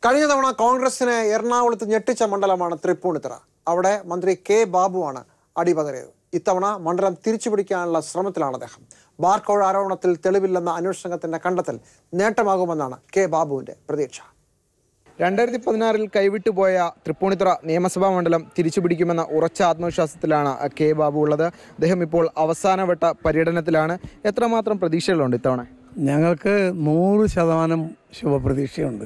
കഴിഞ്ഞ തവണ കോൺഗ്രസിനെ എറണാകുളത്ത് ഞെട്ടിച്ച മണ്ഡലമാണ് തൃപ്പൂണിത്തുറ അവിടെ മന്ത്രി കെ ബാബുവാണ് അടിപതറിയത് ഇത്തവണ മണ്ഡലം തിരിച്ചുപിടിക്കാനുള്ള ശ്രമത്തിലാണ് അദ്ദേഹം ബാർക്കോഴ ആരോപണത്തിൽ തെളിവില്ലെന്ന അന്വേഷണ സംഘത്തിന്റെ കണ്ടെത്തൽ നേട്ടമാകുമെന്നാണ് കെ ബാബുവിന്റെ പ്രതീക്ഷ രണ്ടായിരത്തി പതിനാറിൽ കൈവിട്ടുപോയ തൃപ്പൂണിത്തുറ നിയമസഭാ മണ്ഡലം തിരിച്ചുപിടിക്കുമെന്ന ഉറച്ച ആത്മവിശ്വാസത്തിലാണ് കെ ബാബു ഉള്ളത് അദ്ദേഹം ഇപ്പോൾ അവസാനവട്ട പര്യടനത്തിലാണ് എത്രമാത്രം പ്രതീക്ഷകളുണ്ട് ഇത്തവണ ഞങ്ങൾക്ക് നൂറ് ശതമാനം ശുഭപ്രതീക്ഷയുണ്ട്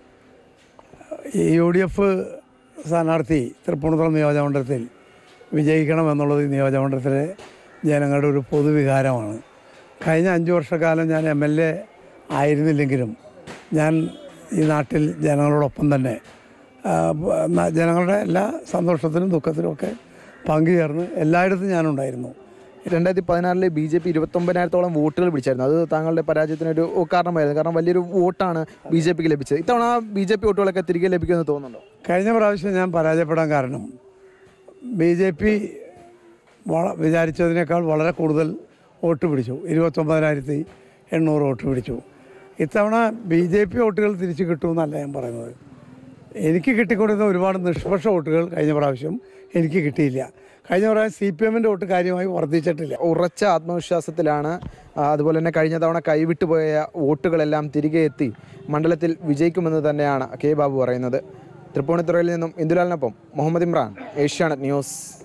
ഈ യു ഡി എഫ് സ്ഥാനാർത്ഥി തൃപ്പൂണിത്തുറ നിയോജകമണ്ഡലത്തിൽ വിജയിക്കണം എന്നുള്ളത് ഈ നിയോജകമണ്ഡലത്തിലെ ജനങ്ങളുടെ ഒരു പൊതുവികാരമാണ് കഴിഞ്ഞ അഞ്ച് വർഷക്കാലം ഞാൻ എം എൽ എ ആയിരുന്നില്ലെങ്കിലും ഞാൻ ഈ നാട്ടിൽ ജനങ്ങളോടൊപ്പം തന്നെ ആ, ന- ജനങ്ങളുടെ എല്ലാ സന്തോഷത്തിലും ദുഃഖത്തിലും ഒക്കെ പങ്കുചേർന്ന് എല്ലായിടത്തും ഞാനുണ്ടായിരുന്നു രണ്ടായിരത്തി പതിനാറിലെ ബി ജെ പി ഇരുപത്തൊമ്പതിനായിരത്തോളം വോട്ടുകൾ പിടിച്ചായിരുന്നു അത് താങ്കളുടെ പരാജയത്തിനൊരു കാരണമായിരുന്നു കാരണം വലിയൊരു വോട്ടാണ് ബി ജെ പിക്ക് ലഭിച്ചത് ഇത്തവണ ബി ജെ പി വോട്ടുകളൊക്കെ തിരികെ ലഭിക്കുമെന്ന് തോന്നുന്നുണ്ടോ കഴിഞ്ഞ പ്രാവശ്യം ഞാൻ പരാജയപ്പെടാൻ കാരണം ബി ജെ പി വള വിചാരിച്ചതിനേക്കാൾ വളരെ കൂടുതൽ വോട്ട് പിടിച്ചു ഇരുപത്തൊമ്പതിനായിരത്തി എണ്ണൂറ് വോട്ട് പിടിച്ചു ഇത്തവണ ബി ജെ പി വോട്ടുകൾ തിരിച്ചു കിട്ടുമെന്നല്ല ഞാൻ പറയുന്നത് എനിക്ക് കിട്ടിക്കൊണ്ടിരുന്ന ഒരുപാട് നിഷ്പക്ഷ വോട്ടുകൾ കഴിഞ്ഞ പ്രാവശ്യം എനിക്ക് കിട്ടിയില്ല കഴിഞ്ഞ പ്രാവശ്യം സി പി എമ്മിൻ്റെ വോട്ട് കാര്യമായി വർദ്ധിച്ചിട്ടില്ല ഉറച്ച ആത്മവിശ്വാസത്തിലാണ് ആ, അതുപോലെ തന്നെ കഴിഞ്ഞ തവണ കൈവിട്ടുപോയ വോട്ടുകളെല്ലാം തിരികെ എത്തി മണ്ഡലത്തിൽ വിജയിക്കുമെന്ന് തന്നെയാണ് കെ ബാബു പറയുന്നത് തൃപ്പൂണിത്തുറയിൽ നിന്നും ഇന്ദുലാലിനൊപ്പം മുഹമ്മദ് ഇമ്രാൻ ഏഷ്യാനെറ്റ് ന്യൂസ്